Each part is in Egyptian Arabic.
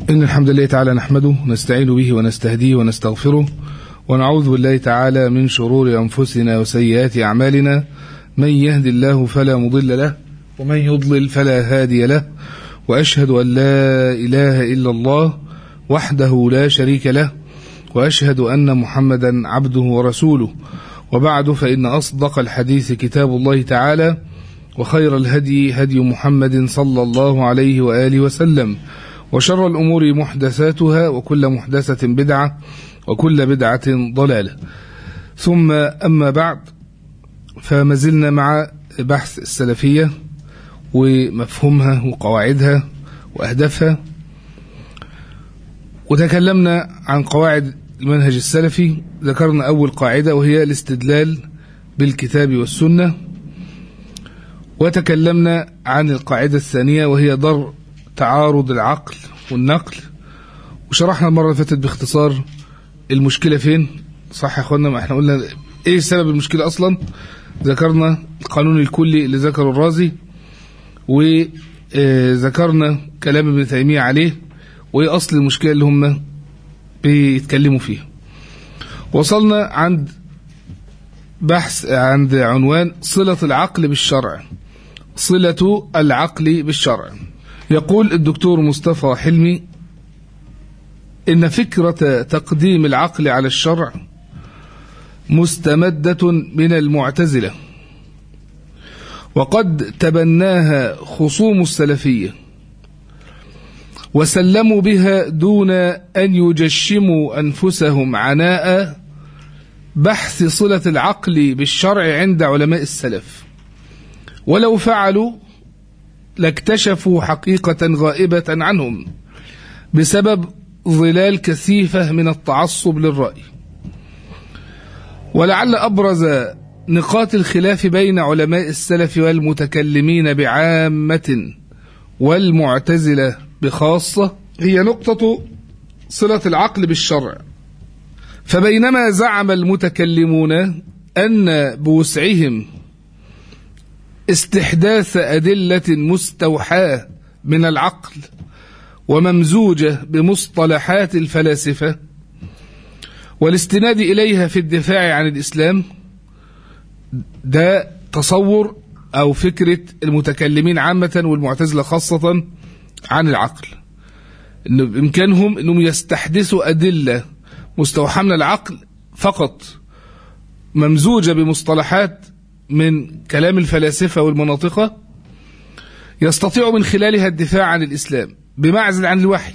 إن الحمد لله تعالى نحمده ونستعين به ونستهديه ونستغفره ونعوذ بالله تعالى من شرور أنفسنا وسيئات أعمالنا من يهد الله فلا مضل له ومن يضلل فلا هادي له وأشهد أن لا إله إلا الله وحده لا شريك له وأشهد أن محمدا عبده ورسوله وبعد فإن أصدق الحديث كتاب الله تعالى وخير الهدي هدي محمد صلى الله عليه وآله وسلم وشر الأمور محدثاتها وكل محدثة بدعة وكل بدعة ضلالة ثم أما بعد فما زلنا مع بحث السلفية ومفهومها وقواعدها وأهدافها وتكلمنا عن قواعد المنهج السلفي ذكرنا أول قاعدة وهي الاستدلال بالكتاب والسنة وتكلمنا عن القاعدة الثانية وهي ضر تعارض العقل والنقل وشرحنا المرة اللي فاتت باختصار المشكلة فين صح يا اخوانا ما احنا قلنا ايه سبب المشكلة اصلا ذكرنا القانون الكلي اللي ذكره الرازي وذكرنا كلام ابن تيمية عليه وايه اصل المشكلة اللي هم بيتكلموا فيها وصلنا عند بحث عند عنوان صلة العقل بالشرع صلة العقل بالشرع يقول الدكتور مصطفى حلمي إن فكرة تقديم العقل على الشرع مستمدة من المعتزلة وقد تبناها خصوم السلفية وسلموا بها دون أن يجشموا أنفسهم عناء بحث صلة العقل بالشرع عند علماء السلف ولو فعلوا لاكتشفوا حقيقة غائبة عنهم بسبب ظلال كثيفة من التعصب للرأي ولعل أبرز نقاط الخلاف بين علماء السلف والمتكلمين بعامة والمعتزلة بخاصة هي نقطة صلة العقل بالشرع فبينما زعم المتكلمون أن بوسعهم استحداث أدلة مستوحاة من العقل وممزوجة بمصطلحات الفلاسفة والاستناد إليها في الدفاع عن الإسلام ده تصور أو فكرة المتكلمين عامة والمعتزلة خاصة عن العقل إن بإمكانهم أنهم يستحدثوا أدلة مستوحاة من العقل فقط ممزوجة بمصطلحات من كلام الفلاسفة والمناطقة يستطيع من خلالها الدفاع عن الإسلام بمعزل عن الوحي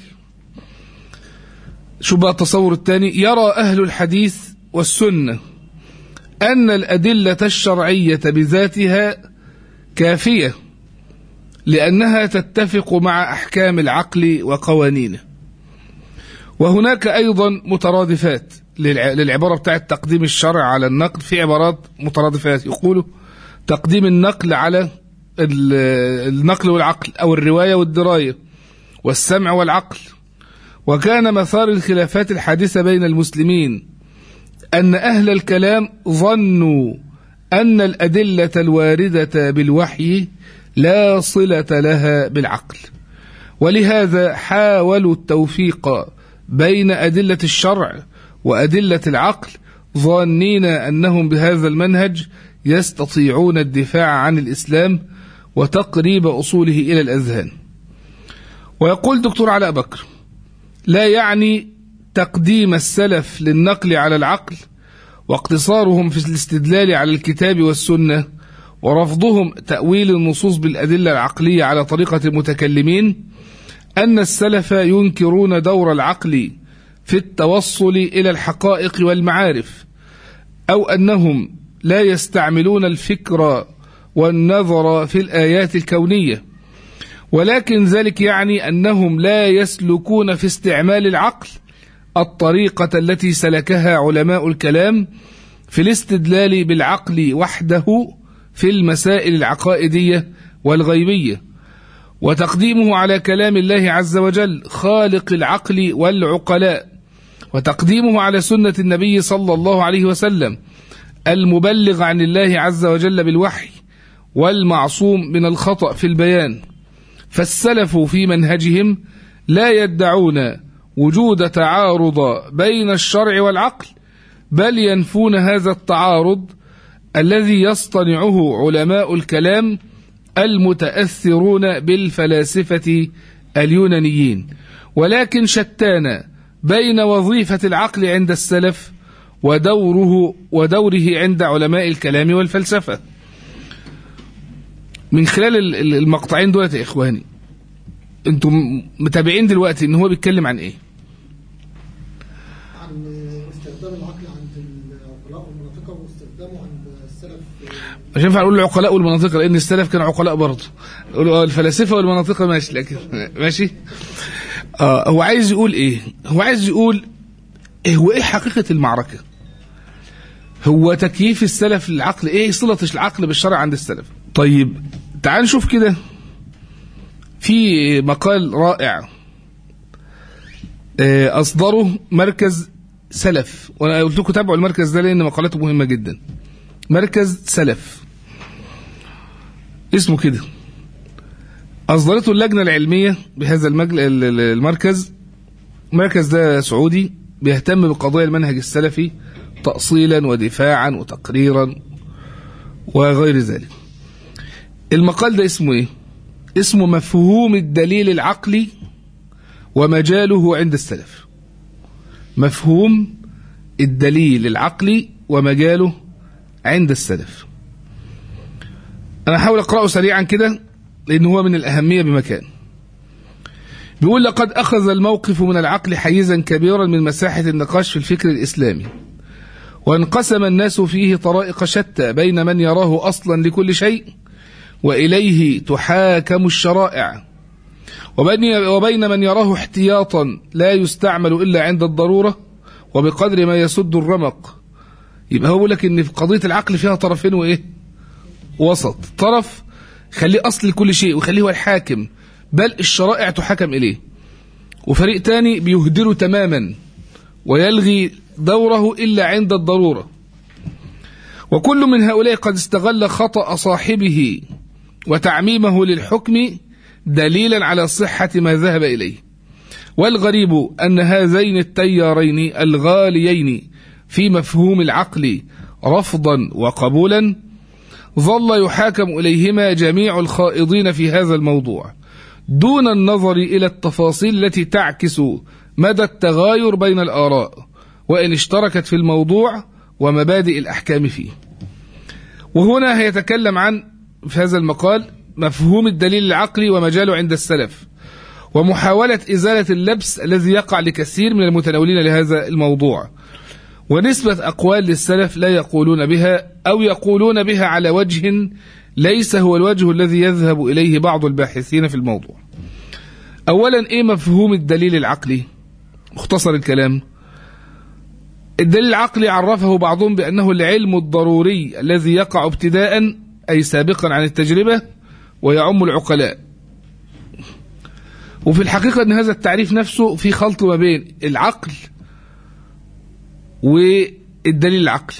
شو بقى التصور الثاني يرى أهل الحديث والسنة أن الأدلة الشرعية بذاتها كافية لأنها تتفق مع أحكام العقل وقوانينه وهناك أيضا مترادفات للعبارة بتاعت تقديم الشرع على النقل في عبارات مترادفات يقولوا تقديم النقل على النقل والعقل أو الرواية والدراية والسمع والعقل وكان مثار الخلافات الحادثة بين المسلمين أن أهل الكلام ظنوا أن الأدلة الواردة بالوحي لا صلة لها بالعقل ولهذا حاولوا التوفيق بين أدلة الشرع وأدلة العقل ظانين أنهم بهذا المنهج يستطيعون الدفاع عن الإسلام وتقريب أصوله إلى الأذهان ويقول دكتور علاء بكر لا يعني تقديم السلف للنقل على العقل واقتصارهم في الاستدلال على الكتاب والسنة ورفضهم تأويل النصوص بالأدلة العقلية على طريقة المتكلمين أن السلف ينكرون دور العقل في التوصل إلى الحقائق والمعارف أو أنهم لا يستعملون الفكر والنظر في الآيات الكونية ولكن ذلك يعني أنهم لا يسلكون في استعمال العقل الطريقة التي سلكها علماء الكلام في الاستدلال بالعقل وحده في المسائل العقائدية والغيبية وتقديمه على كلام الله عز وجل خالق العقل والعقلاء وتقديمه على سنة النبي صلى الله عليه وسلم المبلغ عن الله عز وجل بالوحي والمعصوم من الخطأ في البيان فالسلف في منهجهم لا يدعون وجود تعارض بين الشرع والعقل بل ينفون هذا التعارض الذي يصطنعه علماء الكلام المتأثرون بالفلاسفة اليونانيين ولكن شتان بين وظيفة العقل عند السلف ودوره ودوره عند علماء الكلام والفلسفة من خلال المقطعين دولت يا إخواني انتم متابعين دلوقتي ان هو بيتكلم عن ايه عن استخدام العقل عند العقلاء والمناطقة واستخدامه عند السلف مش ينفع نقول العقلاء والمناطق لان السلف كانوا عقلاء برضه نقول اه الفلاسفه والمناطق ماشي لكن ماشي اه هو عايز يقول ايه هو عايز يقول إيه هو ايه حقيقه المعركه هو تكييف السلف للعقل ايه صله العقل بالشرع عند السلف طيب تعال نشوف كده في مقال رائع آه، اصدره مركز سلف وانا قلت لكم تابعوا المركز ده لان مقالاته مهمه جدا مركز سلف اسمه كده أصدرته اللجنة العلمية بهذا المجل... ال- ال- المركز المركز ده سعودي بيهتم بقضايا المنهج السلفي تأصيلا ودفاعا وتقريرا وغير ذلك المقال ده اسمه ايه اسمه مفهوم الدليل العقلي ومجاله عند السلف مفهوم الدليل العقلي ومجاله عند السلف أنا هحاول أقرأه سريعا كده لأن هو من الأهمية بمكان بيقول لقد أخذ الموقف من العقل حيزا كبيرا من مساحة النقاش في الفكر الإسلامي وانقسم الناس فيه طرائق شتى بين من يراه أصلا لكل شيء وإليه تحاكم الشرائع وبين وبين من يراه احتياطا لا يستعمل إلا عند الضرورة وبقدر ما يسد الرمق يبقى هو بيقول لك ان في قضيه العقل فيها طرفين وايه وسط طرف خليه اصل لكل شيء وخليه هو الحاكم بل الشرائع تحكم اليه وفريق تاني بيهدره تماما ويلغي دوره الا عند الضروره وكل من هؤلاء قد استغل خطا صاحبه وتعميمه للحكم دليلا على صحه ما ذهب اليه والغريب ان هذين التيارين الغاليين في مفهوم العقل رفضا وقبولا ظل يحاكم إليهما جميع الخائضين في هذا الموضوع دون النظر إلى التفاصيل التي تعكس مدى التغاير بين الآراء وإن اشتركت في الموضوع ومبادئ الأحكام فيه وهنا هيتكلم عن في هذا المقال مفهوم الدليل العقلي ومجاله عند السلف ومحاولة إزالة اللبس الذي يقع لكثير من المتناولين لهذا الموضوع ونسبة أقوال للسلف لا يقولون بها أو يقولون بها على وجه ليس هو الوجه الذي يذهب إليه بعض الباحثين في الموضوع أولا إيه مفهوم الدليل العقلي مختصر الكلام الدليل العقلي عرفه بعضهم بأنه العلم الضروري الذي يقع ابتداء أي سابقا عن التجربة ويعم العقلاء وفي الحقيقة أن هذا التعريف نفسه في خلط ما بين العقل والدليل العقلي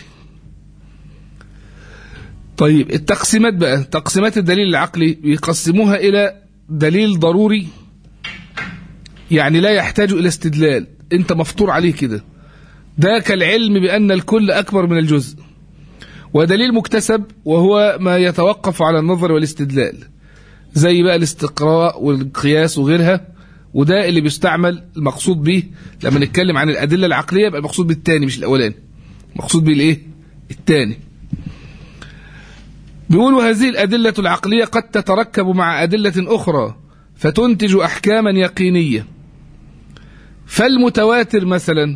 طيب التقسيمات بقى تقسيمات الدليل العقلي بيقسموها إلى دليل ضروري يعني لا يحتاج إلى استدلال أنت مفطور عليه كده ده كالعلم بأن الكل أكبر من الجزء ودليل مكتسب وهو ما يتوقف على النظر والاستدلال زي بقى الاستقراء والقياس وغيرها وده اللي بيستعمل المقصود به لما نتكلم عن الأدلة العقلية يبقى المقصود بالتاني مش الأولاني المقصود به الايه التاني بيقولوا هذه الأدلة العقلية قد تتركب مع أدلة أخرى فتنتج أحكاما يقينية فالمتواتر مثلا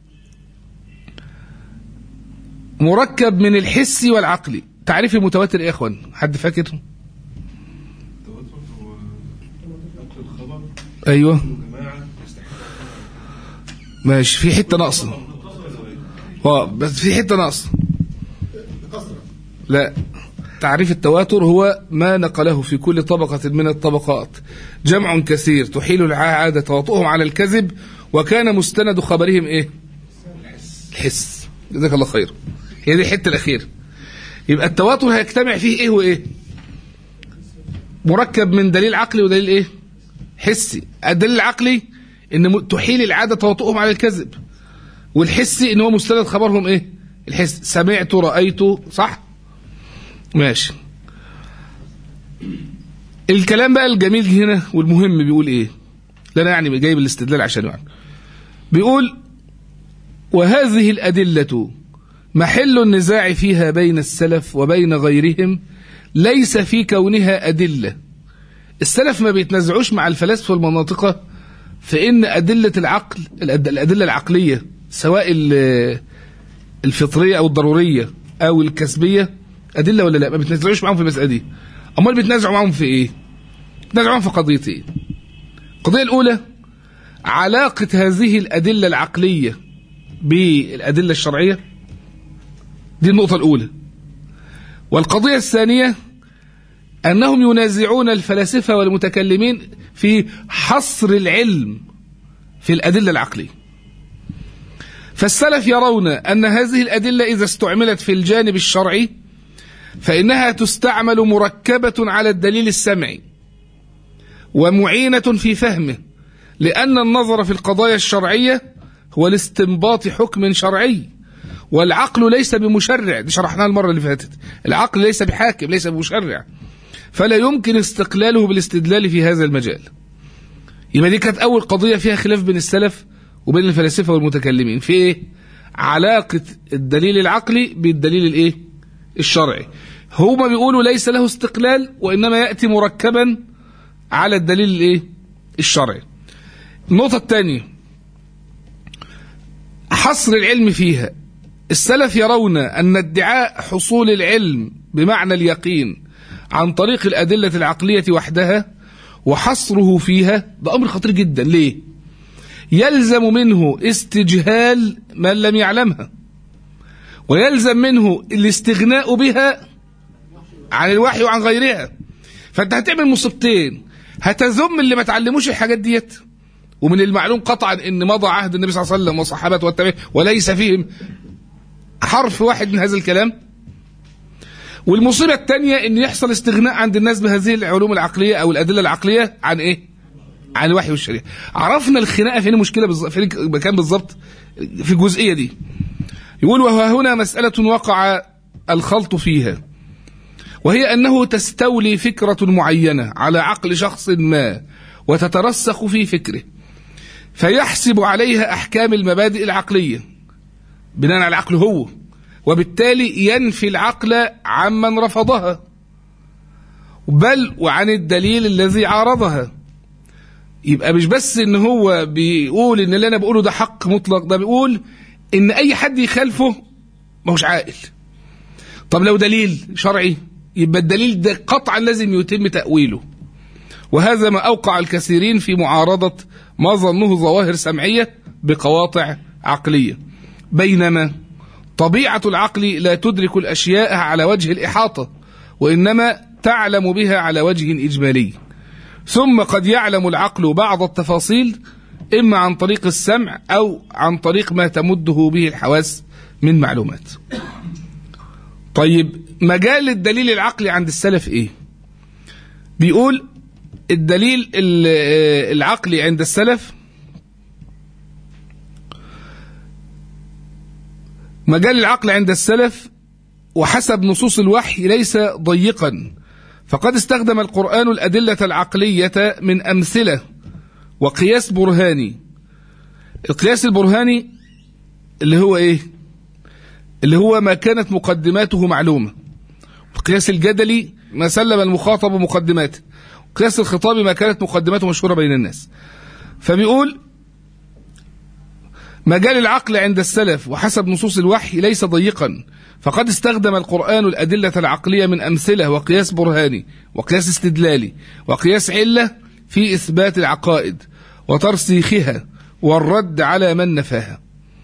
مركب من الحسي والعقلي تعريف المتواتر ايه يا اخوان حد فاكر التواتر هو نقل الخبر ايوه جماعة يستحق ماشي في حته ناقصه اه بس في حته ناقصه بكثرة لا تعريف التواتر هو ما نقله في كل طبقة من الطبقات جمع كثير تحيل العادة تواطؤهم على الكذب وكان مستند خبرهم ايه الحس جزاك الله خير هي دي الحتة الأخيرة يبقى التواتر هيجتمع فيه ايه وايه مركب من دليل عقلي ودليل ايه حسي الدليل العقلي ان م- تحيل العاده تواطؤهم على الكذب والحسي ان هو مستند خبرهم ايه الحس سمعت رايت صح ماشي الكلام بقى الجميل هنا والمهم بيقول ايه لا انا يعني جايب الاستدلال عشان يعني بيقول وهذه الادله محل النزاع فيها بين السلف وبين غيرهم ليس في كونها ادله السلف ما بيتنازعوش مع الفلاسفه والمناطقه في ان ادله العقل الأد- الادله العقليه سواء ال- الفطريه او الضروريه او الكسبيه ادله ولا لا ما بيتنازعوش معاهم في المساله دي امال بيتنازعوا معاهم في ايه بيتنازعوا معاهم في قضيتين القضيه الاولى علاقه هذه الادله العقليه بالادله الشرعيه دي النقطه الاولى والقضيه الثانيه أنهم ينازعون الفلاسفة والمتكلمين في حصر العلم في الأدلة العقلية فالسلف يرون أن هذه الأدلة إذا استعملت في الجانب الشرعي فإنها تستعمل مركبة على الدليل السمعي ومعينة في فهمه لأن النظر في القضايا الشرعية هو الاستنباط حكم شرعي والعقل ليس بمشرع دي شرحناها المرة اللي فاتت العقل ليس بحاكم ليس بمشرع فلا يمكن استقلاله بالاستدلال في هذا المجال يبقى دي كانت أول قضية فيها خلاف بين السلف وبين الفلاسفة والمتكلمين في إيه؟ علاقة الدليل العقلي بالدليل الإيه؟ الشرعي هما بيقولوا ليس له استقلال وإنما يأتي مركبا على الدليل الإيه؟ الشرعي النقطة الثانية حصر العلم فيها السلف يرون أن ادعاء حصول العلم بمعنى اليقين عن طريق الأدلة العقلية وحدها وحصره فيها ده أمر خطير جدا ليه؟ يلزم منه استجهال من لم يعلمها ويلزم منه الاستغناء بها عن الوحي وعن غيرها فانت هتعمل مصيبتين هتذم اللي ما تعلموش الحاجات ديت ومن المعلوم قطعا ان مضى عهد النبي صلى الله عليه وسلم وصحابته والتابعين وليس فيهم حرف واحد من هذا الكلام والمصيبة الثانية ان يحصل استغناء عند الناس بهذه العلوم العقلية او الادلة العقلية عن ايه عن الوحي والشريعة عرفنا الخناقة فين المشكلة بالظبط فين المكان بالظبط في الجزئية دي يقول وها هنا مسألة وقع الخلط فيها وهي أنه تستولي فكرة معينة على عقل شخص ما وتترسخ في فكره فيحسب عليها أحكام المبادئ العقلية بناء على العقل هو وبالتالي ينفي العقل عمن رفضها بل وعن الدليل الذي عارضها يبقى مش بس ان هو بيقول ان اللي انا بقوله ده حق مطلق ده بيقول ان اي حد يخالفه ما هوش عاقل طب لو دليل شرعي يبقى الدليل ده قطعا لازم يتم تأويله وهذا ما أوقع الكثيرين في معارضة ما ظنه ظواهر سمعية بقواطع عقلية بينما طبيعة العقل لا تدرك الأشياء على وجه الإحاطة وإنما تعلم بها على وجه إجمالي ثم قد يعلم العقل بعض التفاصيل إما عن طريق السمع أو عن طريق ما تمده به الحواس من معلومات طيب مجال الدليل العقلي عند السلف إيه بيقول الدليل العقلي عند السلف مجال العقل عند السلف وحسب نصوص الوحي ليس ضيقا فقد استخدم القرآن الأدلة العقلية من أمثلة وقياس برهاني القياس البرهاني اللي هو إيه اللي هو ما كانت مقدماته معلومة القياس الجدلي ما سلم المخاطب مقدماته قياس الخطاب ما كانت مقدماته مشهورة بين الناس فبيقول مجال العقل عند السلف وحسب نصوص الوحي ليس ضيقا فقد استخدم القرآن الأدلة العقلية من أمثلة وقياس برهاني وقياس استدلالي وقياس علة في إثبات العقائد وترسيخها والرد على من نفاها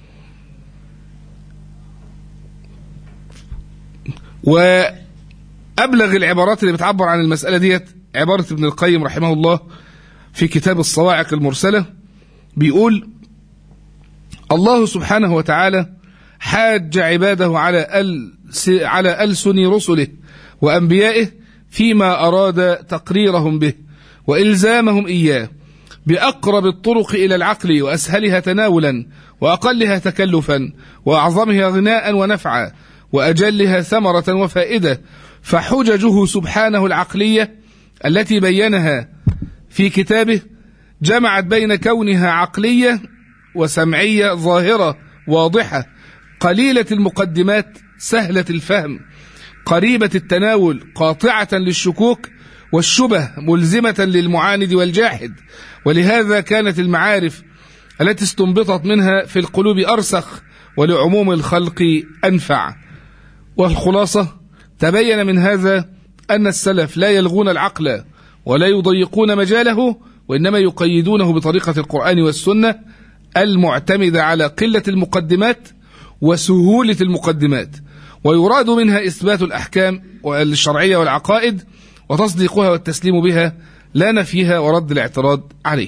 وأبلغ العبارات اللي بتعبر عن المسألة ديت عبارة ابن القيم رحمه الله في كتاب الصواعق المرسلة بيقول الله سبحانه وتعالى حاج عباده على ألس على ألسن رسله وأنبيائه فيما أراد تقريرهم به وإلزامهم إياه بأقرب الطرق إلى العقل وأسهلها تناولا وأقلها تكلفا وأعظمها غناء ونفعا وأجلها ثمرة وفائدة فحججه سبحانه العقلية التي بينها في كتابه جمعت بين كونها عقلية وسمعية ظاهرة واضحة قليلة المقدمات سهلة الفهم قريبة التناول قاطعة للشكوك والشبه ملزمة للمعاند والجاحد ولهذا كانت المعارف التي استنبطت منها في القلوب أرسخ ولعموم الخلق أنفع والخلاصة تبين من هذا أن السلف لا يلغون العقل ولا يضيقون مجاله وإنما يقيدونه بطريقة القرآن والسنة المعتمدة على قلة المقدمات وسهولة المقدمات ويراد منها إثبات الأحكام الشرعية والعقائد وتصديقها والتسليم بها لا نفيها ورد الاعتراض عليه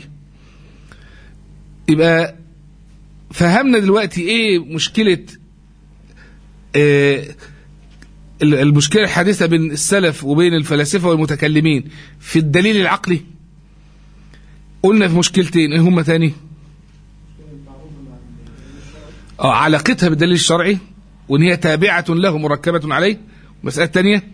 يبقى فهمنا دلوقتي ايه مشكلة آه المشكلة الحادثة بين السلف وبين الفلاسفة والمتكلمين في الدليل العقلي قلنا في مشكلتين ايه هما تاني اه علاقتها بالدليل الشرعي وان هي تابعة له مركبة عليه المسألة الثانية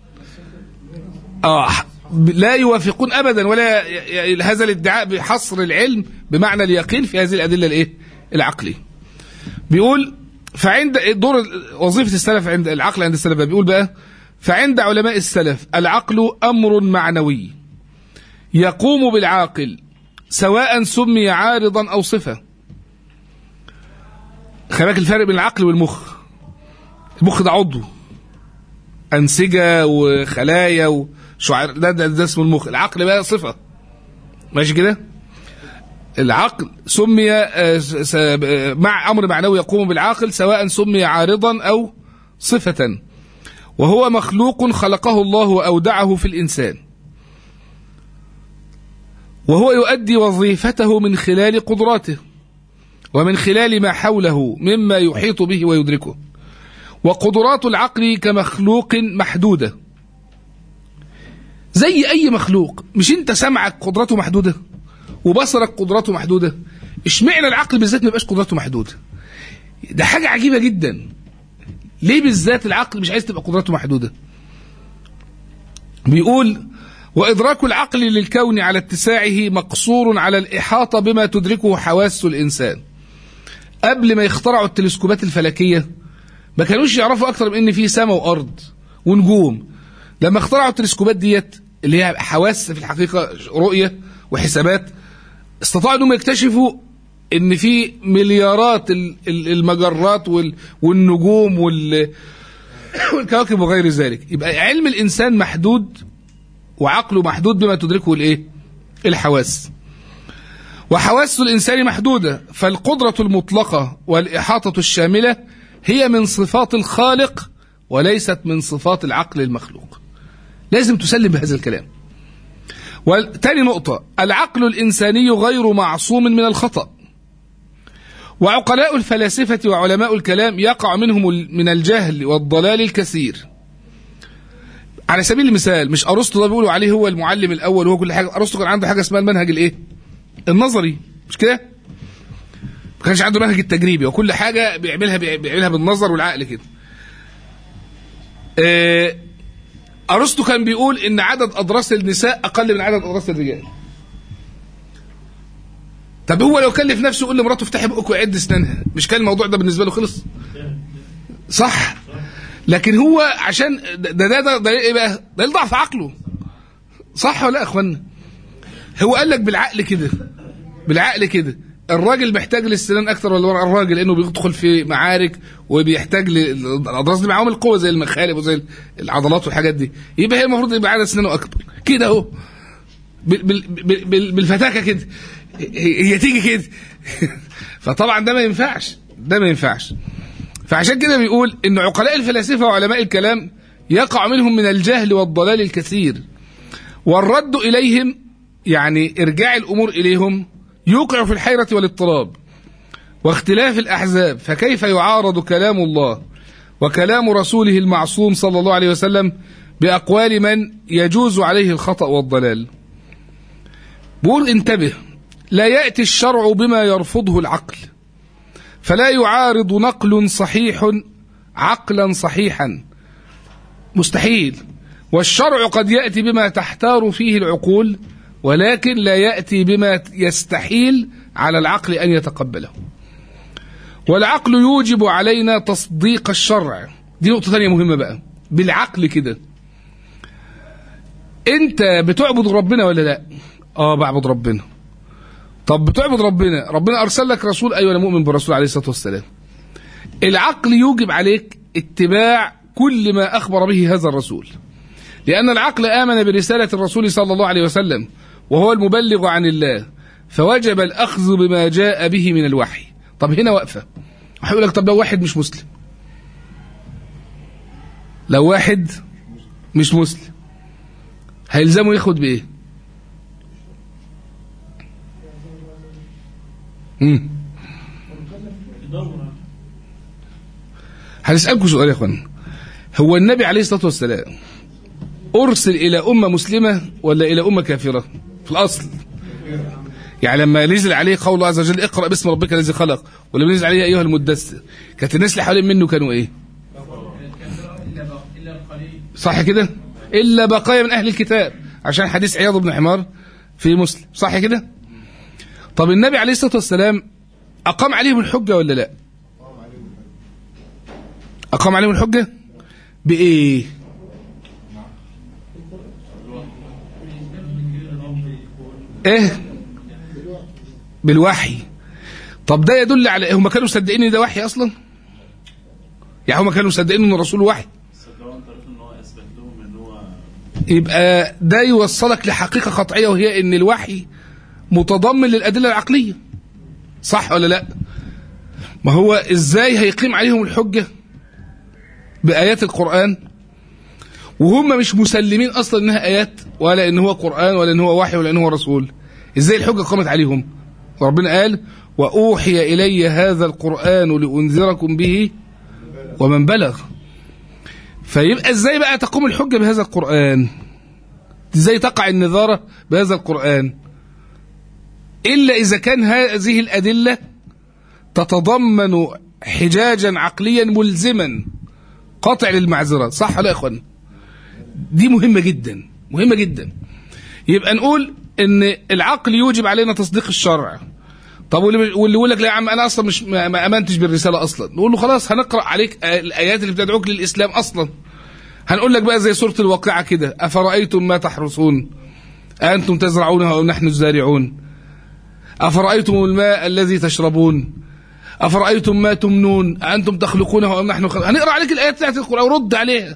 اه لا يوافقون ابدا ولا ي- ي- هذا الادعاء بحصر العلم بمعنى اليقين في هذه الادله الايه العقليه بيقول فعند دور وظيفه السلف عند العقل عند السلف بيقول بقى فعند علماء السلف العقل امر معنوي يقوم بالعاقل سواء سمي عارضا او صفه خلي بالك الفرق بين العقل والمخ المخ ده عضو انسجه وخلايا وشعر ده, ده, ده اسمه المخ العقل بقى صفه ماشي كده العقل سمي آه، س- س- آه، مع امر معنوي يقوم بالعاقل سواء سمي عارضا او صفه وهو مخلوق خلقه الله واودعه في الانسان وهو يؤدي وظيفته من خلال قدراته ومن خلال ما حوله مما يحيط به ويدركه وقدرات العقل كمخلوق محدودة زي أي مخلوق مش أنت سمعك قدرته محدودة وبصرك قدرته محدودة اشمعنى العقل بالذات ما يبقاش قدرته محدودة ده حاجة عجيبة جدا ليه بالذات العقل مش عايز تبقى قدرته محدودة بيقول وإدراك العقل للكون على اتساعه مقصور على الإحاطة بما تدركه حواس الإنسان قبل ما يخترعوا التلسكوبات الفلكية ما كانوش يعرفوا أكتر من إن في سماء وأرض ونجوم لما اخترعوا التلسكوبات ديت اللي هي حواس في الحقيقة رؤية وحسابات استطاعوا انهم يكتشفوا ان في مليارات ال- ال- المجرات وال- والنجوم وال والكواكب وغير ذلك يبقى علم الانسان محدود وعقله محدود بما تدركه الايه الحواس وحواس الانسان محدوده فالقدره المطلقه والاحاطه الشامله هي من صفات الخالق وليست من صفات العقل المخلوق لازم تسلم بهذا الكلام وتاني نقطة العقل الإنساني غير معصوم من الخطأ وعقلاء الفلاسفة وعلماء الكلام يقع منهم ال- من الجهل والضلال الكثير على سبيل المثال مش أرسطو ده بيقولوا عليه هو المعلم الأول وهو كل حاجة أرسطو كان عنده حاجة اسمها المنهج الإيه النظري مش كده ما كانش عنده منهج التجريبي وكل حاجة بيعملها بيعملها بالنظر والعقل كده آه، ارسطو كان بيقول ان عدد اضراس النساء اقل من عدد اضراس الرجال طب هو لو كلف نفسه يقول لمراته افتحي بقك وعد اسنانها مش كان الموضوع ده بالنسبه له خلص صح لكن هو عشان ده ده ده, ده ايه بقى ده ضعف عقله صح ولا لا يا اخوانا هو قال لك بالعقل كده بالعقل كده الراجل محتاج للسنان اكتر ولا ورا الراجل لانه بيدخل في معارك وبيحتاج للاضراس دي معاهم القوه زي المخالب وزي العضلات والحاجات دي يبقى هي المفروض يبقى عدد سنانه اكبر كده اهو بال- بال- بال- بال- بالفتاكه كده هي هي تيجي كده فطبعا ده ما ينفعش ده ما ينفعش فعشان كده بيقول ان عقلاء الفلاسفه وعلماء الكلام يقع منهم من الجهل والضلال الكثير والرد اليهم يعني ارجاع الامور اليهم يوقع في الحيره والاضطراب واختلاف الاحزاب فكيف يعارض كلام الله وكلام رسوله المعصوم صلى الله عليه وسلم باقوال من يجوز عليه الخطا والضلال بقول انتبه لا يأتي الشرع بما يرفضه العقل فلا يعارض نقل صحيح عقلا صحيحا مستحيل والشرع قد يأتي بما تحتار فيه العقول ولكن لا يأتي بما يستحيل على العقل أن يتقبله والعقل يوجب علينا تصديق الشرع دي نقطة ثانية مهمة بقى بالعقل كده انت بتعبد ربنا ولا لا اه بعبد ربنا طب بتعبد ربنا ربنا ارسل لك رسول ايوه انا مؤمن بالرسول عليه الصلاه والسلام العقل يوجب عليك اتباع كل ما اخبر به هذا الرسول لان العقل امن برساله الرسول صلى الله عليه وسلم وهو المبلغ عن الله فوجب الاخذ بما جاء به من الوحي طب هنا واقفه هيقول لك طب لو واحد مش مسلم لو واحد مش مسلم هيلزمه ياخد بايه مم. هنسألكم سؤال يا اخوان هو النبي عليه الصلاة والسلام أرسل إلى أمة مسلمة ولا إلى أمة كافرة في الأصل يعني لما نزل عليه قول الله عز وجل اقرأ باسم ربك الذي خلق ولما نزل عليه أيها المدثر كانت الناس اللي حوالين منه كانوا إيه صح كده إلا بقايا من أهل الكتاب عشان حديث عياض بن حمار في مسلم صح كده طب النبي عليه الصلاة والسلام أقام عليهم الحجة ولا لا أقام عليهم الحجة بإيه إيه بالوحي طب ده يدل على هم كانوا مصدقين ان ده وحي اصلا يعني هم كانوا مصدقين ان الرسول وحي يبقى ده يوصلك لحقيقة قطعية وهي ان الوحي متضمن للأدلة العقلية صح ولا لا ما هو ازاي هيقيم عليهم الحجة بآيات القرآن وهم مش مسلمين أصلا إنها آيات ولا إن هو قرآن ولا إن هو وحي ولا إن هو رسول ازاي الحجة قامت عليهم وربنا قال وأوحي إلي هذا القرآن لأنذركم به ومن بلغ فيبقى ازاي بقى تقوم الحجة بهذا القرآن ازاي تقع النظارة بهذا القرآن إلا إذا كان هذه الأدلة تتضمن حجاجا عقليا ملزما قاطع للمعذرة صح ولا يا إخوان دي مهمة جدا مهمة جدا يبقى نقول ان العقل يوجب علينا تصديق الشرع طب واللي واللي يقول لك لا يا عم انا اصلا مش ما ما امنتش بالرساله اصلا نقول له خلاص هنقرا عليك الايات اللي بتدعوك للاسلام اصلا هنقول لك بقى زي سوره الواقعه كده افرايتم ما تحرثون انتم تزرعونه ام نحن الزارعون افرايتم الماء الذي تشربون افرايتم ما تمنون انتم تخلقونه ام نحن خلق هنقرا عليك الايات بتاعت القران ورد عليها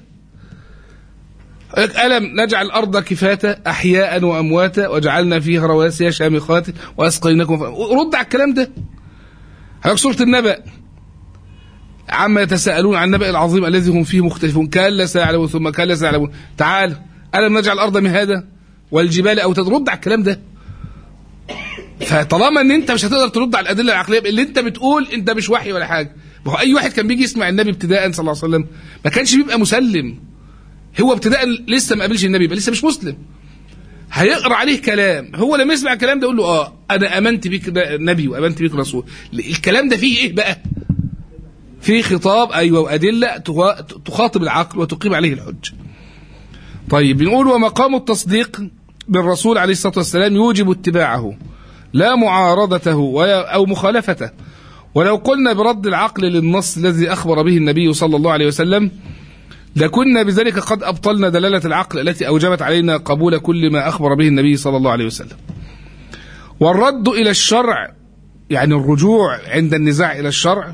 ألم نجعل الأرض كفاتا أحياء وأمواتا وجعلنا فيها رواسي شامخات وأسقيناكم ف... رد على الكلام ده هيك سورة النبأ عما يتساءلون عن النبأ العظيم الذي هم فيه مختلفون كلا سيعلمون ثم كلا سيعلمون تعال ألم نجعل الأرض مهادا والجبال أو ترد على الكلام ده فطالما ان انت مش هتقدر ترد على الادله العقليه اللي انت بتقول انت مش وحي ولا حاجه ما هو اي واحد كان بيجي يسمع النبي ابتداء صلى الله عليه وسلم ما كانش بيبقى مسلم هو ابتداء لسه ما قابلش النبي يبقى لسه مش مسلم هيقرا عليه كلام هو لما يسمع الكلام ده يقول له اه انا امنت بيك نبي وامنت بيك رسول الكلام ده فيه ايه بقى فيه خطاب ايوه وادله تخاطب العقل وتقيم عليه الحج طيب بنقول ومقام التصديق بالرسول عليه الصلاه والسلام يوجب اتباعه لا معارضته او مخالفته ولو قلنا برد العقل للنص الذي اخبر به النبي صلى الله عليه وسلم لكنا بذلك قد أبطلنا دلالة العقل التي أوجبت علينا قبول كل ما أخبر به النبي صلى الله عليه وسلم والرد إلى الشرع يعني الرجوع عند النزاع إلى الشرع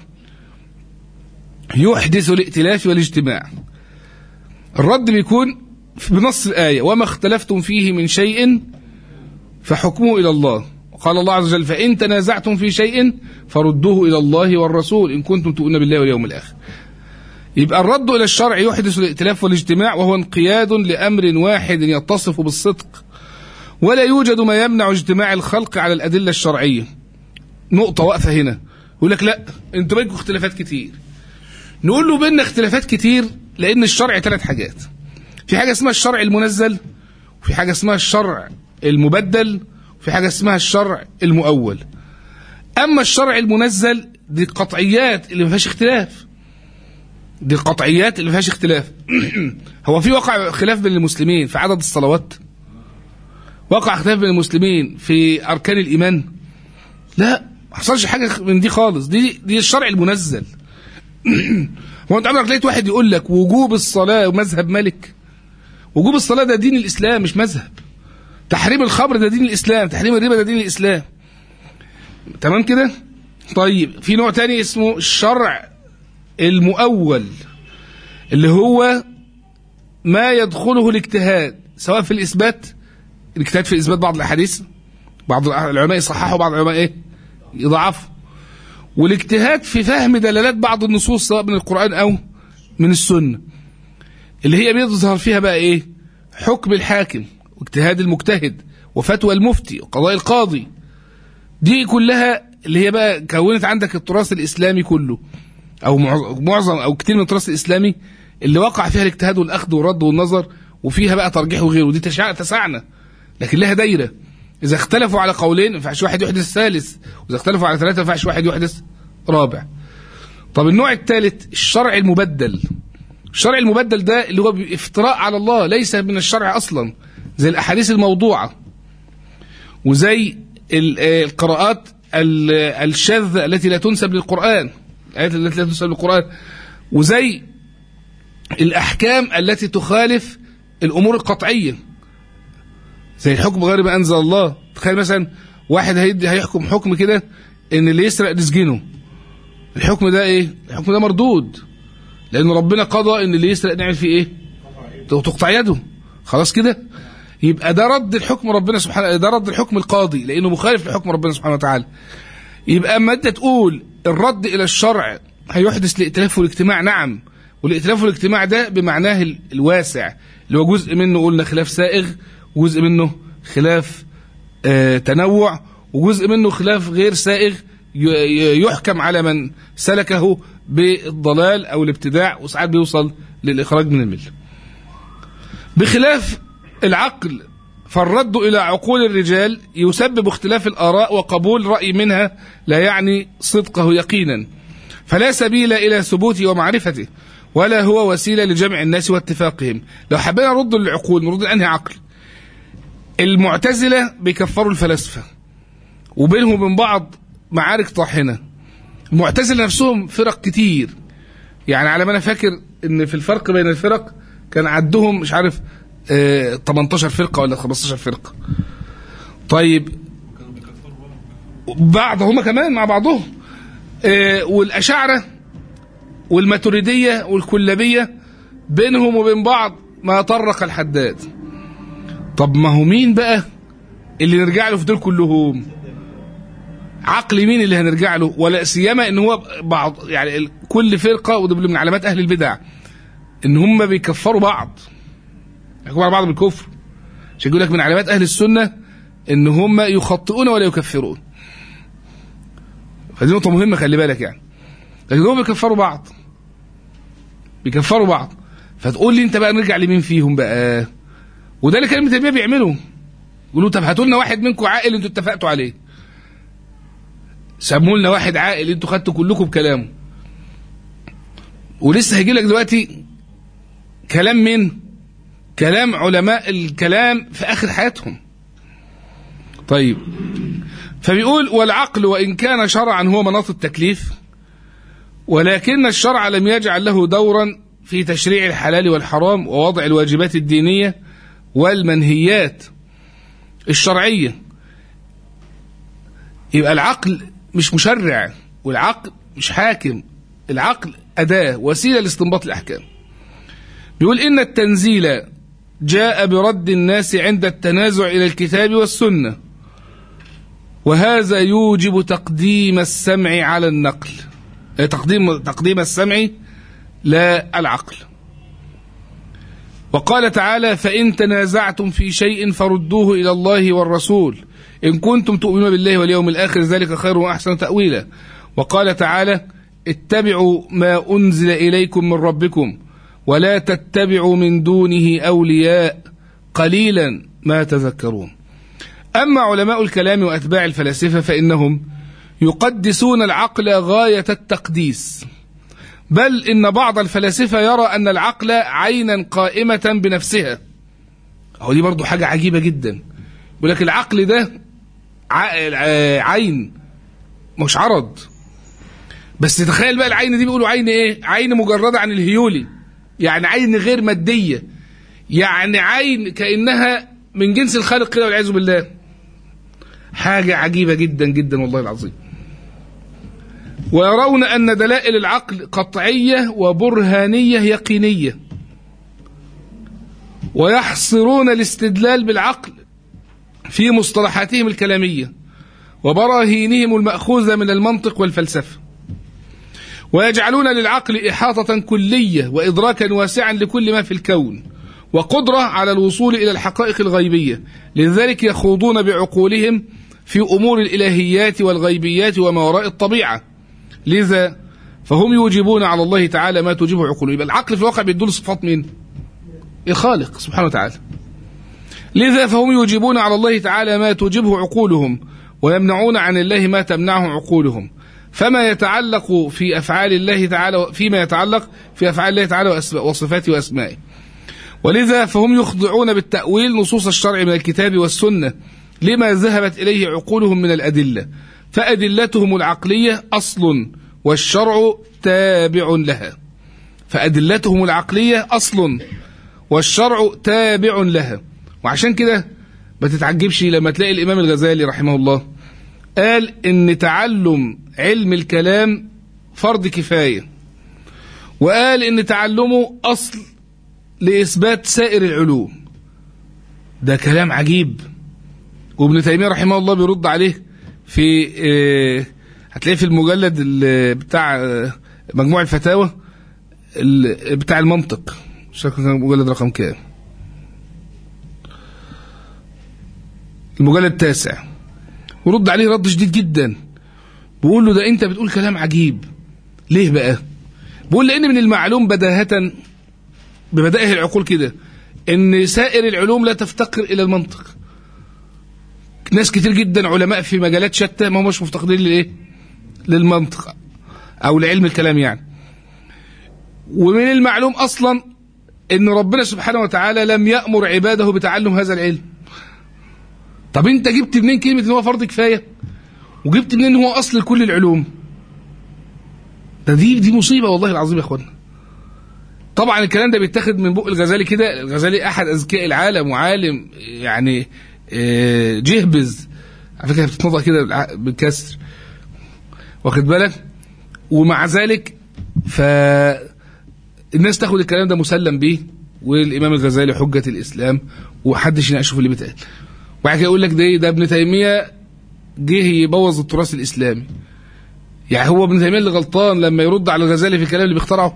يحدث الائتلاف والاجتماع الرد بيكون بنص الآية وما اختلفتم فيه من شيء فحكمه إلى الله قال الله عز وجل فإن تنازعتم في شيء فردوه إلى الله والرسول إن كنتم تؤمنون بالله واليوم الآخر يبقى الرد إلى الشرع يحدث الائتلاف والاجتماع وهو انقياد لأمر واحد يتصف بالصدق ولا يوجد ما يمنع اجتماع الخلق على الأدلة الشرعية نقطة واقفة هنا يقول لك لا انتوا بينكم اختلافات كتير نقول له بيننا اختلافات كتير لأن الشرع ثلاث حاجات في حاجة اسمها الشرع المنزل وفي حاجة اسمها الشرع المبدل في حاجة اسمها الشرع المؤول أما الشرع المنزل دي قطعيات اللي ما فيهاش اختلاف دي القطعيات اللي ما فيهاش اختلاف هو في وقع خلاف بين المسلمين في عدد الصلوات وقع خلاف بين المسلمين في أركان الإيمان لا ما حصلش حاجة من دي خالص دي دي الشرع المنزل هو انت عمرك لقيت واحد يقول لك وجوب الصلاة ومذهب مالك وجوب الصلاة ده دين الإسلام مش مذهب تحريم الخمر ده دين الإسلام تحريم الربا ده دين الإسلام تمام كده طيب في نوع تاني اسمه الشرع المؤول اللي هو ما يدخله الاجتهاد سواء في الإثبات الاجتهاد في إثبات بعض الأحاديث بعض العلماء يصححوا بعض العلماء إيه يضعفوا والاجتهاد في فهم دلالات بعض النصوص سواء من القرآن أو من السنة اللي هي بيظهر فيها بقى إيه حكم الحاكم واجتهاد المجتهد وفتوى المفتي وقضاء القاضي دي كلها اللي هي بقى كونت عندك التراث الإسلامي كله أو معظم أو كتير من التراث الإسلامي اللي وقع فيها الاجتهاد والأخذ والرد والنظر وفيها بقى ترجيح وغيره دي تشع... تسعنا لكن لها دايرة إذا اختلفوا على قولين ما ينفعش واحد يحدث ثالث وإذا اختلفوا على ثلاثة ما ينفعش واحد يحدث رابع طب النوع الثالث الشرع المبدل الشرع المبدل ده اللي هو افتراء على الله ليس من الشرع أصلا زي الأحاديث الموضوعة وزي القراءات الشاذة التي لا تنسب للقرآن الآيات التي لا تنسب للقرآن وزي الأحكام التي تخالف الأمور القطعية زي الحكم غير ما أنزل الله تخيل مثلا واحد هيدي هيحكم حكم كده إن اللي يسرق نسجنه الحكم ده إيه؟ الحكم ده مردود لأن ربنا قضى إن اللي يسرق نعمل فيه إيه؟ تقطع يده خلاص كده يبقى ده رد الحكم ربنا سبحانه ده رد الحكم القاضي لانه مخالف لحكم ربنا سبحانه وتعالى يبقى اما انت تقول الرد الى الشرع هيحدث الائتلاف والاجتماع نعم والائتلاف والاجتماع ده بمعناه الواسع اللي هو جزء منه قلنا خلاف سائغ وجزء منه خلاف آه تنوع وجزء منه خلاف غير سائغ يحكم على من سلكه بالضلال او الابتداع وساعات بيوصل للاخراج من المله بخلاف العقل فالرد إلى عقول الرجال يسبب اختلاف الآراء وقبول رأي منها لا يعني صدقه يقينا فلا سبيل إلى ثبوته ومعرفته ولا هو وسيلة لجمع الناس واتفاقهم لو حبينا نرد للعقول نرد لأنهي عقل المعتزلة بيكفروا الفلاسفة وبينهم وبين بعض معارك طاحنة المعتزلة نفسهم فرق كتير يعني على ما أنا فاكر إن في الفرق بين الفرق كان عدهم مش عارف 18 فرقة ولا 15 فرقة طيب بعض هما كمان مع بعضهم والأشاعرة والماتريدية والكلابية بينهم وبين بعض ما طرق الحداد طب ما هو مين بقى اللي نرجع له في دول كلهم عقل مين اللي هنرجع له ولا سيما ان هو بعض يعني كل فرقة وده من علامات اهل البدع ان هم بيكفروا بعض يحكموا على بعض بالكفر عشان يقول لك من علامات اهل السنه ان هم يخطئون ولا يكفرون فدي نقطه مهمه خلي بالك يعني لكن هم بيكفروا بعض بيكفروا بعض فتقول لي انت بقى نرجع لمين فيهم بقى وده اللي كان ابن تيميه بيعمله يقولوا طب هاتوا لنا واحد منكم عاقل انتوا اتفقتوا عليه سموا لنا واحد عاقل انتوا خدتوا كلكم بكلامه ولسه هيجي لك دلوقتي كلام من كلام علماء الكلام في آخر حياتهم طيب فبيقول والعقل وإن كان شرعا هو مناط التكليف ولكن الشرع لم يجعل له دورا في تشريع الحلال والحرام ووضع الواجبات الدينية والمنهيات الشرعية يبقى العقل مش مشرع والعقل مش حاكم العقل أداة وسيلة لاستنباط الأحكام بيقول إن التنزيل جاء برد الناس عند التنازع إلى الكتاب والسنة وهذا يوجب تقديم السمع على النقل تقديم تقديم السمع لا العقل وقال تعالى فإن تنازعتم في شيء فردوه إلى الله والرسول إن كنتم تؤمنون بالله واليوم الآخر ذلك خير وأحسن تأويلا وقال تعالى اتبعوا ما أنزل إليكم من ربكم ولا تتبعوا من دونه أولياء قليلا ما تذكرون أما علماء الكلام وأتباع الفلاسفة فإنهم يقدسون العقل غاية التقديس بل إن بعض الفلاسفة يرى أن العقل عينا قائمة بنفسها هو دي برضو حاجة عجيبة جدا يقول لك العقل ده ع- ع- عين مش عرض بس تخيل بقى العين دي بيقولوا عين ايه عين مجردة عن الهيولي يعني عين غير مادية يعني عين كأنها من جنس الخالق كده والعياذ بالله حاجة عجيبة جدا جدا والله العظيم ويرون أن دلائل العقل قطعية وبرهانية يقينية ويحصرون الاستدلال بالعقل في مصطلحاتهم الكلامية وبراهينهم المأخوذة من المنطق والفلسفة ويجعلون للعقل إحاطة كلية وإدراكا واسعا لكل ما في الكون وقدرة على الوصول إلى الحقائق الغيبية لذلك يخوضون بعقولهم في أمور الإلهيات والغيبيات وما وراء الطبيعة لذا فهم يوجبون على الله تعالى ما توجبه عقوله يبقى العقل في الواقع بيدل صفات مين الخالق سبحانه وتعالى لذا فهم يوجبون على الله تعالى ما توجبه عقولهم ويمنعون عن الله ما تمنعه عقولهم فما يتعلق في أفعال الله تعالى فيما يتعلق في أفعال الله تعالى وأسماء- وصفاته وأسمائه ولذا فهم يخضعون بالتأويل نصوص الشرع من الكتاب والسنة لما ذهبت إليه عقولهم من الأدلة فأدلتهم العقلية أصل والشرع تابع لها فأدلتهم العقلية أصل والشرع تابع لها وعشان كده ما تتعجبش لما تلاقي الإمام الغزالي رحمه الله قال إن تعلم علم الكلام فرض كفاية وقال إن تعلمه أصل لإثبات سائر العلوم ده كلام عجيب وابن تيمية رحمه الله بيرد عليه في آه، هتلاقيه في المجلد ال- بتاع آه، مجموع الفتاوى ال- بتاع المنطق مش فاكر كان المجلد رقم كام المجلد التاسع ورد عليه رد شديد جدا بيقول له ده انت بتقول كلام عجيب ليه بقى بيقول لان من المعلوم بداهة ببدائه العقول كده ان سائر العلوم لا تفتقر الى المنطق ناس كتير جدا علماء في مجالات شتى ما همش مفتقدين للايه للمنطق او لعلم الكلام يعني ومن المعلوم اصلا ان ربنا سبحانه وتعالى لم يأمر عباده بتعلم هذا العلم طب انت جبت منين كلمة ان هو فرض كفاية وجبت منين ان هو اصل لكل العلوم ده دي دي مصيبة والله العظيم يا اخوانا طبعا الكلام ده بيتاخد من بق الغزالي كده الغزالي احد اذكياء العالم وعالم يعني آه، جهبذ على فكره بتتنطق كده بالع- بالكسر واخد بالك ومع ذلك ف الناس تاخد الكلام ده مسلم بيه والامام الغزالي حجه الاسلام ومحدش يناقشه في اللي بيتقال وبعد كده يقول لك ده إيه؟ ده ابن تيميه جه يبوظ التراث الاسلامي يعني هو ابن تيميه اللي غلطان لما يرد على الغزالي في الكلام اللي بيخترعه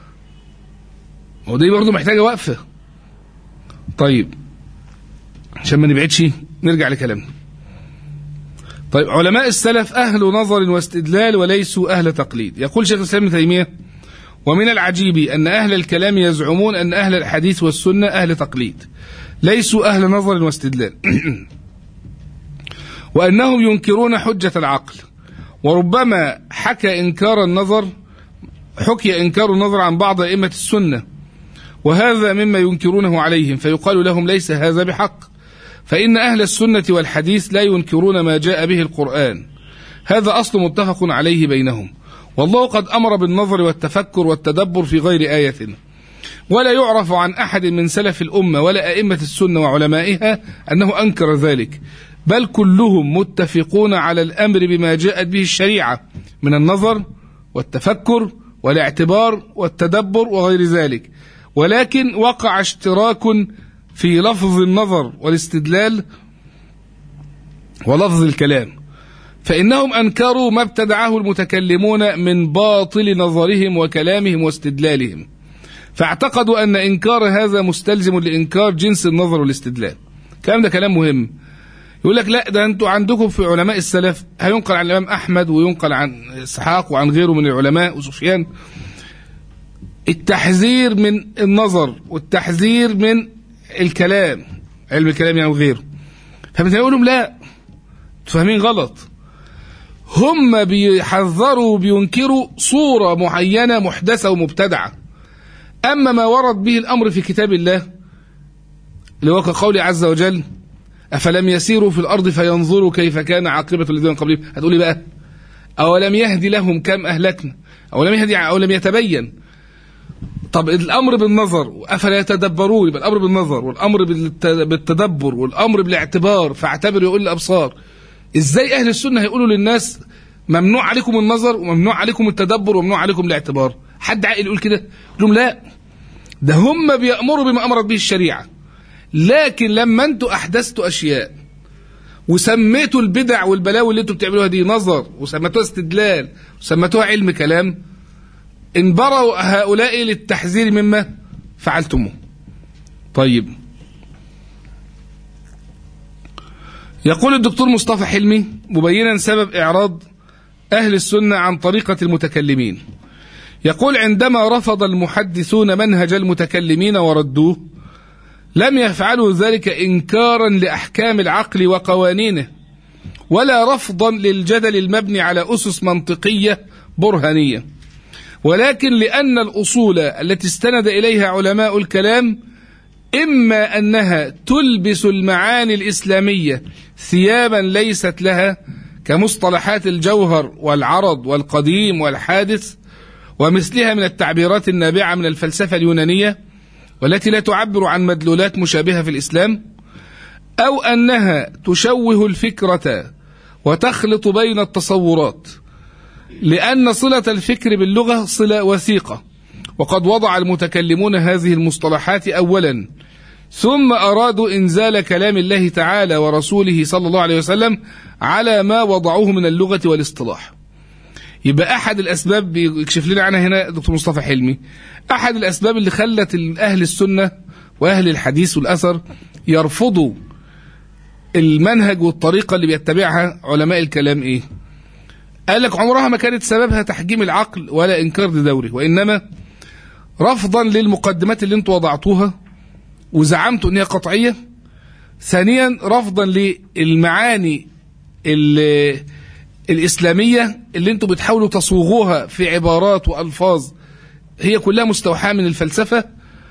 ودي برضه محتاجه وقفه طيب عشان ما نبعدش نرجع لكلامنا طيب علماء السلف أهل نظر واستدلال وليسوا أهل تقليد يقول شيخ الإسلام ابن تيمية ومن العجيب أن أهل الكلام يزعمون أن أهل الحديث والسنة أهل تقليد ليسوا أهل نظر واستدلال وأنهم ينكرون حجة العقل وربما حكى إنكار النظر حكي إنكار النظر عن بعض أئمة السنة وهذا مما ينكرونه عليهم فيقال لهم ليس هذا بحق فإن أهل السنة والحديث لا ينكرون ما جاء به القرآن هذا أصل متفق عليه بينهم والله قد أمر بالنظر والتفكر والتدبر في غير آية ولا يعرف عن أحد من سلف الأمة ولا أئمة السنة وعلمائها أنه أنكر ذلك بل كلهم متفقون على الأمر بما جاءت به الشريعة من النظر والتفكر والاعتبار والتدبر وغير ذلك ولكن وقع اشتراك في لفظ النظر والاستدلال ولفظ الكلام فإنهم أنكروا ما ابتدعه المتكلمون من باطل نظرهم وكلامهم واستدلالهم فاعتقدوا أن إنكار هذا مستلزم لإنكار جنس النظر والاستدلال الكلام ده كلام مهم يقول لك لا ده انتوا عندكم في علماء السلف هينقل عن الإمام أحمد وينقل عن إسحاق وعن غيره من العلماء وسفيان التحذير من النظر والتحذير من الكلام علم الكلام يعني وغيره فمثلا يقول لهم لا فاهمين غلط هم بيحذروا وبينكروا صورة معينة محدثة ومبتدعة أما ما ورد به الأمر في كتاب الله اللي هو كقوله عز وجل أفلم يسيروا في الأرض فينظروا كيف كان عاقبة الذين من قبلهم هتقولي بقى أولم يهدي لهم كم أهلكنا أولم يهدي أو لم يتبين طب الأمر بالنظر أفلا يتدبرون يبقى الأمر بالنظر والأمر بالت- بالتدبر والأمر بالاعتبار فاعتبروا يقول الأبصار إزاي أهل السنة هيقولوا للناس ممنوع عليكم النظر وممنوع عليكم التدبر وممنوع عليكم الاعتبار حد عاقل يقول كده يقول لهم لا ده هم بيأمروا بما أمرت به الشريعة لكن لما انتوا أحدثتوا أشياء وسميتوا البدع والبلاوي اللي انتوا بتعملوها دي نظر وسميتوها استدلال وسميتوها علم كلام انبروا هؤلاء للتحذير مما فعلتموه طيب يقول الدكتور مصطفى حلمي مبينا سبب إعراض أهل السنة عن طريقة المتكلمين يقول عندما رفض المحدثون منهج المتكلمين وردوه لم يفعلوا ذلك إنكارا لأحكام العقل وقوانينه ولا رفضا للجدل المبني على أسس منطقية برهانية ولكن لأن الأصول التي استند إليها علماء الكلام إما أنها تلبس المعاني الإسلامية ثيابا ليست لها كمصطلحات الجوهر والعرض والقديم والحادث ومثلها من التعبيرات النابعة من الفلسفة اليونانية والتي لا تعبر عن مدلولات مشابهة في الإسلام أو أنها تشوه الفكرة وتخلط بين التصورات لأن صلة الفكر باللغة صلة وثيقة وقد وضع المتكلمون هذه المصطلحات أولا ثم أرادوا إنزال كلام الله تعالى ورسوله صلى الله عليه وسلم على ما وضعوه من اللغة والاصطلاح يبقى أحد الأسباب بيكشف لنا عنها هنا دكتور مصطفى حلمي أحد الأسباب اللي خلت أهل السنة وأهل الحديث والأثر يرفضوا المنهج والطريقة اللي بيتبعها علماء الكلام إيه قال لك عمرها ما كانت سببها تحجيم العقل ولا إنكار لدوره وإنما رفضا للمقدمات اللي انتوا وضعتوها وزعمتوا ان هي قطعيه ثانيا رفضا للمعاني ال- الاسلاميه اللي انتوا بتحاولوا تصوغوها في عبارات والفاظ هي كلها مستوحاه من الفلسفه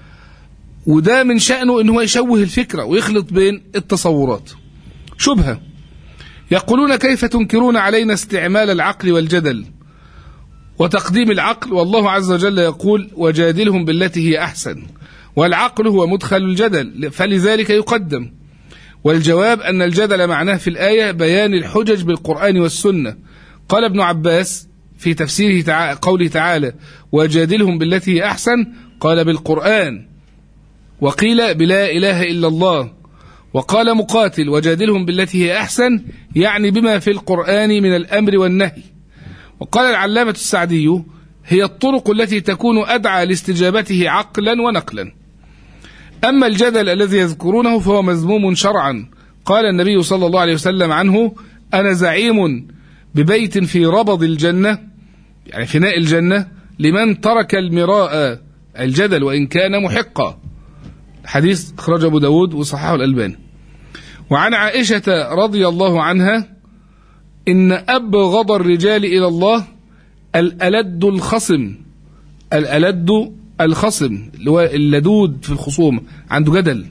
وده من شانه ان هو يشوه الفكره ويخلط بين التصورات شبهه يقولون كيف تنكرون علينا استعمال العقل والجدل وتقديم العقل والله عز وجل يقول وجادلهم بالتي هي أحسن والعقل هو مدخل الجدل فلذلك يقدم والجواب أن الجدل معناه في الآية بيان الحجج بالقرآن والسنة قال ابن عباس في تفسيره تعالى قوله تعالى وجادلهم بالتي هي أحسن قال بالقرآن وقيل بلا إله إلا الله وقال مقاتل وجادلهم بالتي هي أحسن يعني بما في القرآن من الأمر والنهي وقال العلامة السعدي هي الطرق التي تكون أدعى لاستجابته عقلا ونقلا أما الجدل الذي يذكرونه فهو مذموم شرعا قال النبي صلى الله عليه وسلم عنه أنا زعيم ببيت في ربض الجنة يعني فناء الجنة لمن ترك المراء الجدل وإن كان محقا حديث أخرج أبو داود وصححه الألباني وعن عائشة رضي الله عنها إن أبغض الرجال إلى الله الألد الخصم الألد الخصم اللي هو اللدود في الخصوم عنده جدل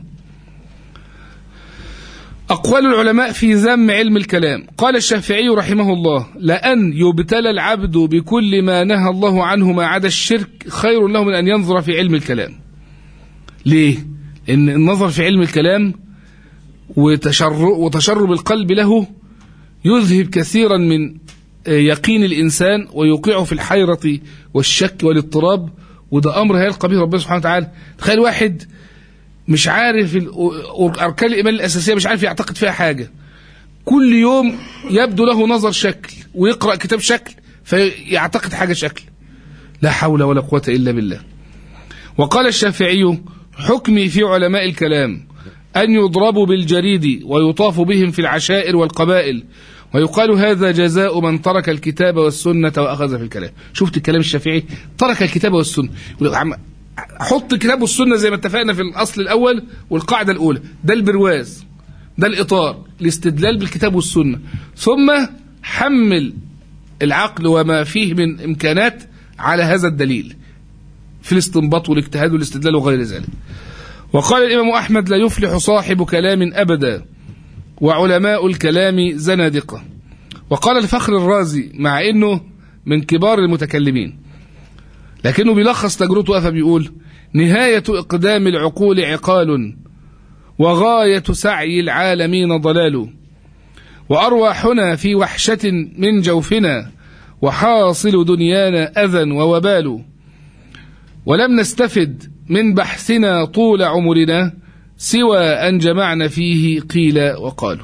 أقوال العلماء في ذم علم الكلام قال الشافعي رحمه الله لأن يبتلى العبد بكل ما نهى الله عنه ما عدا الشرك خير له من أن ينظر في علم الكلام ليه؟ إن النظر في علم الكلام وتشر وتشرب القلب له يذهب كثيرا من يقين الإنسان ويوقعه في الحيرة والشك والاضطراب وده أمر هيلقى به ربنا سبحانه وتعالى تخيل واحد مش عارف ال- أركان الإيمان الأساسية مش عارف يعتقد فيها حاجة كل يوم يبدو له نظر شكل ويقرأ كتاب شكل فيعتقد حاجة شكل لا حول ولا قوة إلا بالله وقال الشافعي حكمي في علماء الكلام أن يضربوا بالجريد ويطاف بهم في العشائر والقبائل ويقال هذا جزاء من ترك الكتاب والسنة وأخذ في الكلام شفت الكلام الشافعي ترك الكتاب والسنة يقول عم- حط الكتاب والسنة زي ما اتفقنا في الأصل الأول والقاعدة الأولى ده البرواز ده الإطار الاستدلال بالكتاب والسنة ثم حمل العقل وما فيه من إمكانات على هذا الدليل في الاستنباط والاجتهاد والاستدلال وغير ذلك وقال الإمام أحمد لا يفلح صاحب كلام أبدا وعلماء الكلام زنادقة وقال الفخر الرازي مع أنه من كبار المتكلمين لكنه بيلخص تجربته فبيقول نهاية إقدام العقول عقال وغاية سعي العالمين ضلال وأرواحنا في وحشة من جوفنا وحاصل دنيانا أذى ووبال ولم نستفد من بحثنا طول عمرنا سوى أن جمعنا فيه قيل وقالوا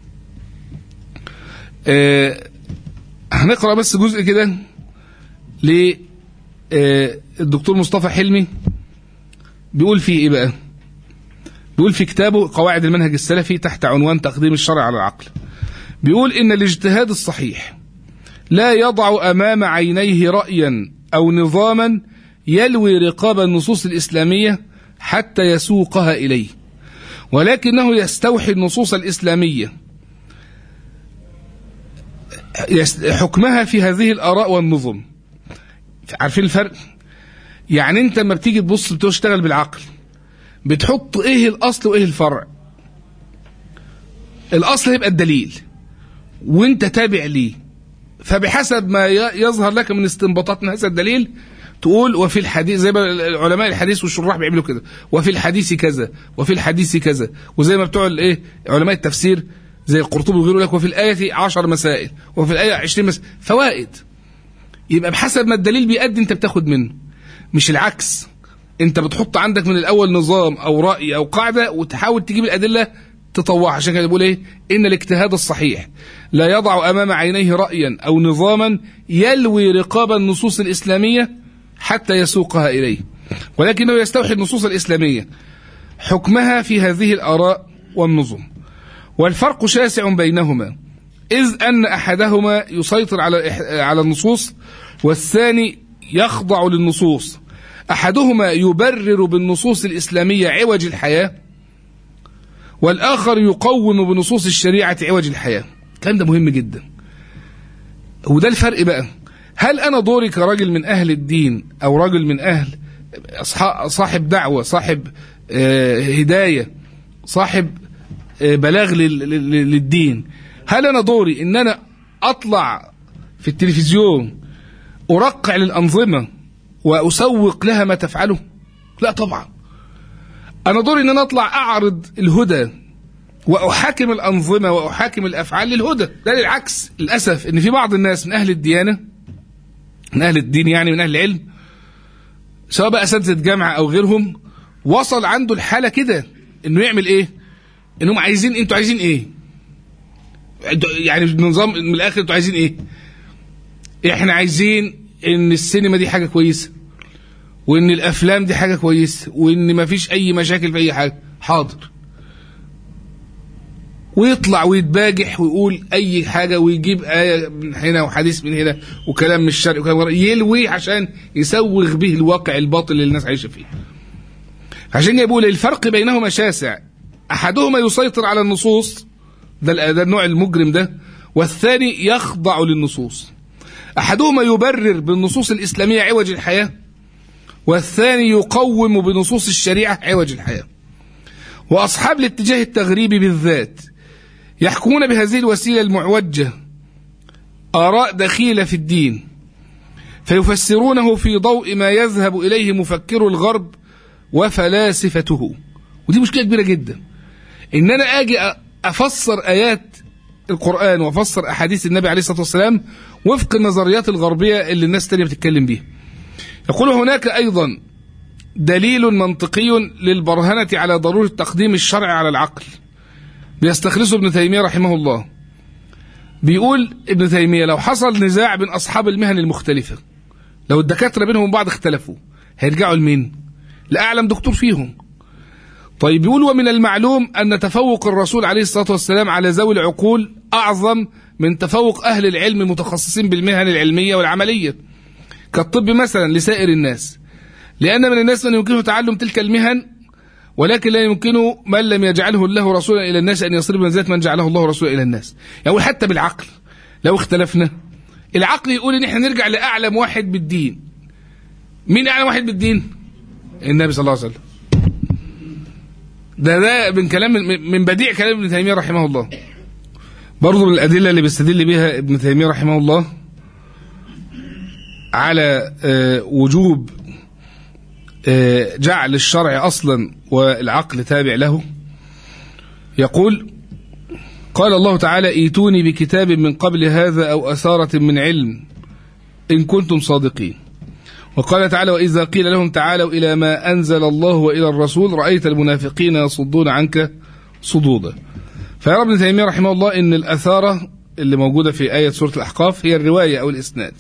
آه هنقرأ بس جزء كده للدكتور مصطفى حلمي بيقول فيه ايه بقى بيقول في كتابه قواعد المنهج السلفي تحت عنوان تقديم الشرع على العقل بيقول ان الاجتهاد الصحيح لا يضع امام عينيه رايا او نظاما يلوي رقاب النصوص الاسلاميه حتى يسوقها اليه ولكنه يستوحي النصوص الاسلاميه حكمها في هذه الاراء والنظم عارفين الفرق يعني انت لما بتيجي تبص بتشتغل بالعقل بتحط ايه الاصل وايه الفرع الاصل هيبقى الدليل وانت تابع ليه فبحسب ما يظهر لك من استنباطات من هذا الدليل تقول وفي الحديث زي ما علماء الحديث والشراح بيعملوا كده وفي الحديث كذا وفي الحديث كذا وزي ما بتوع الايه علماء التفسير زي القرطبي وغيره لك وفي الايه 10 مسائل وفي الايه 20 مسائل فوائد يبقى بحسب ما الدليل بيأدي انت بتاخد منه مش العكس انت بتحط عندك من الاول نظام او راي او قاعده وتحاول تجيب الادله تطوعها عشان كده بيقول ايه ان الاجتهاد الصحيح لا يضع امام عينيه رايا او نظاما يلوي رقاب النصوص الاسلاميه حتى يسوقها اليه ولكنه يستوحي النصوص الاسلاميه حكمها في هذه الاراء والنظم والفرق شاسع بينهما اذ ان احدهما يسيطر على على النصوص والثاني يخضع للنصوص احدهما يبرر بالنصوص الاسلاميه عوج الحياه والاخر يقوم بنصوص الشريعه عوج الحياه الكلام ده مهم جدا وده الفرق بقى هل انا دوري كراجل من اهل الدين او راجل من اهل صاحب دعوه صاحب هدايه صاحب بلاغ للدين هل انا دوري ان انا اطلع في التلفزيون ارقع للانظمه واسوق لها ما تفعله لا طبعا انا دوري ان انا اطلع اعرض الهدى واحاكم الانظمه واحاكم الافعال للهدى لا للعكس للاسف ان في بعض الناس من اهل الديانه من اهل الدين يعني من اهل العلم سواء بقى اساتذه جامعه او غيرهم وصل عنده الحاله كده انه يعمل ايه انهم عايزين انتوا عايزين ايه يعني النظام من الاخر انتوا عايزين ايه احنا عايزين ان السينما دي حاجه كويسه وان الافلام دي حاجه كويسه وان مفيش اي مشاكل في اي حاجه حاضر ويطلع ويتباجح ويقول اي حاجه ويجيب ايه من هنا وحديث من هنا وكلام من الشرق وكلام من يلوي عشان يسوغ به الواقع الباطل اللي الناس عايشه فيه عشان كده بيقول الفرق بينهما شاسع احدهما يسيطر على النصوص ده ده النوع المجرم ده والثاني يخضع للنصوص احدهما يبرر بالنصوص الاسلاميه عوج الحياه والثاني يقوم بنصوص الشريعه عوج الحياه واصحاب الاتجاه التغريبي بالذات يحكمون بهذه الوسيله المعوجه اراء دخيله في الدين فيفسرونه في ضوء ما يذهب اليه مفكر الغرب وفلاسفته ودي مشكله كبيره جدا ان انا اجي افسر ايات القران وافسر احاديث النبي عليه الصلاه والسلام وفق النظريات الغربيه اللي الناس التانيه بتتكلم بيها يقول هناك ايضا دليل منطقي للبرهنه على ضروره تقديم الشرع على العقل بيستخلصه ابن تيميه رحمه الله بيقول ابن تيميه لو حصل نزاع بين اصحاب المهن المختلفه لو الدكاتره بينهم بعض اختلفوا هيرجعوا لمين لاعلم دكتور فيهم طيب بيقول ومن المعلوم أن تفوق الرسول عليه الصلاة والسلام على ذوي العقول أعظم من تفوق أهل العلم المتخصصين بالمهن العلمية والعملية كالطب مثلا لسائر الناس لأن من الناس من يمكنه تعلم تلك المهن ولكن لا يمكنه من لم يجعله الله رسولا إلى الناس أن يصير بمنزلة من جعله الله رسولا إلى الناس يعني حتى بالعقل لو اختلفنا العقل يقول ان احنا نرجع لاعلم واحد بالدين مين اعلم واحد بالدين النبي صلى الله عليه وسلم ده ده من كلام من- من بديع كلام ابن تيميه رحمه الله برضه من الادله اللي بيستدل بها ابن تيميه رحمه الله على آه، وجوب آه، جعل الشرع اصلا والعقل تابع له يقول قال الله تعالى ايتوني بكتاب من قبل هذا او اثاره من علم ان كنتم صادقين وقال تعالى واذا قيل لهم تعالوا الى ما انزل الله والى الرسول رايت المنافقين يصدون عنك صدودا فيرى ابن تيميه رحمه الله ان الاثاره اللي موجوده في ايه سوره الاحقاف هي الروايه او الاسناد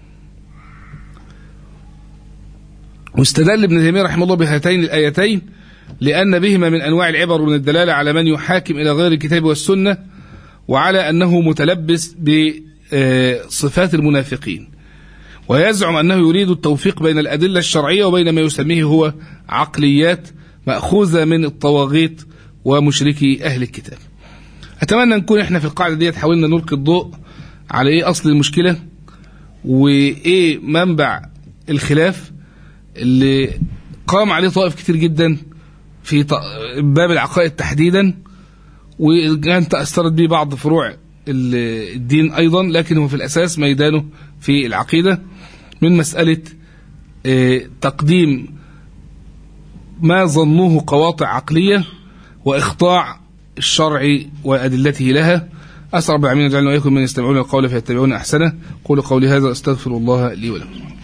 واستدل ابن تيميه رحمه الله بهاتين الايتين لأن بهما من أنواع العبر من الدلالة على من يحاكم إلى غير الكتاب والسنة وعلى أنه متلبس بصفات المنافقين ويزعم أنه يريد التوفيق بين الأدلة الشرعية وبين ما يسميه هو عقليات مأخوذة من الطواغيت ومشركي أهل الكتاب أتمنى نكون إحنا في القاعدة ديت حاولنا نلقي الضوء على إيه أصل المشكلة وإيه منبع الخلاف اللي قام عليه طائف كتير جدا في ط- باب العقائد تحديدا وكان تأثرت به بعض فروع ال- الدين أيضا لكن هو في الأساس ميدانه في العقيدة من مسألة آه، تقديم ما ظنوه قواطع عقلية وإخضاع الشرع وأدلته لها أسأل رب العالمين أن يجعلنا وإياكم من يستمعون القول فيتبعون أحسنه قولوا قولي هذا أستغفر الله لي ولكم